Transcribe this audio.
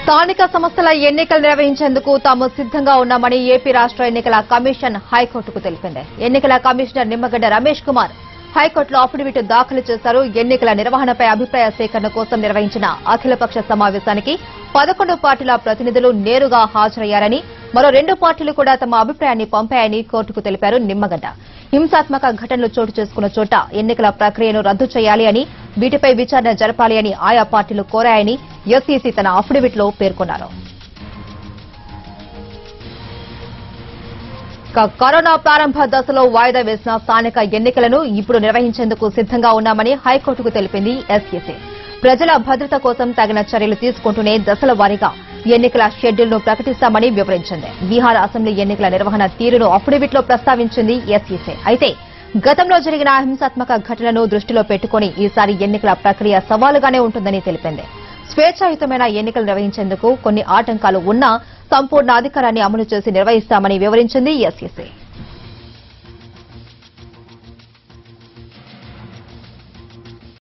స్థానిక సంస్థల ఎన్నికలు నిర్వహించేందుకు తాము సిద్ధంగా ఉన్నామని ఏపీ రాష్ట్ర ఎన్నికల కమిషన్ హైకోర్టుకు తెలిపింది ఎన్నికల కమిషనర్ నిమ్మగడ్డ రమేష్ కుమార్ హైకోర్టులో అఫిడవిట్ దాఖలు చేశారు ఎన్నికల నిర్వహణపై అభిప్రాయ సేకరణ కోసం నిర్వహించిన అఖిలపక్ష సమావేశానికి పదకొండు పార్టీల ప్రతినిధులు నేరుగా హాజరయ్యారని మరో రెండు పార్టీలు కూడా తమ అభిప్రాయాన్ని పంపాయని కోర్టుకు తెలిపారు నిమ్మగడ్డ హింసాత్మక ఘటనలు చోటు చేసుకున్న చోట ఎన్నికల ప్రక్రియను రద్దు చేయాలి అని వీటిపై విచారణ జరపాలి అని ఆయా పార్టీలు కోరాయని ఎస్ఈసీ తన అఫిడవిట్లో పేర్కొన్నారు ఇక కరోనా ప్రారంభ దశలో వాయిదా వేసిన స్థానిక ఎన్నికలను ఇప్పుడు నిర్వహించేందుకు సిద్ధంగా ఉన్నామని హైకోర్టుకు తెలిపింది ఎస్ఈసీ ప్రజల భద్రత కోసం తగిన చర్యలు తీసుకుంటూనే దశల వారీగా ఎన్నికల షెడ్యూల్ ను ప్రకటిస్తామని వివరించింది బీహార్ అసెంబ్లీ ఎన్నికల నిర్వహణ తీరును అఫిడవిట్లో ప్రస్తావించింది ఎస్ఈసీ అయితే గతంలో జరిగిన హింసాత్మక ఘటనను దృష్టిలో పెట్టుకుని ఈసారి ఎన్నికల ప్రక్రియ సవాలుగానే ఉంటుందని తెలిపింది స్వేచ్ఛాయుతమైన ఎన్నికలు నిర్వహించేందుకు కొన్ని ఆటంకాలు ఉన్నా సంపూర్ణ అధికారాన్ని అమలు చేసి నిర్వహిస్తామని వివరించింది ఎస్ఈసీ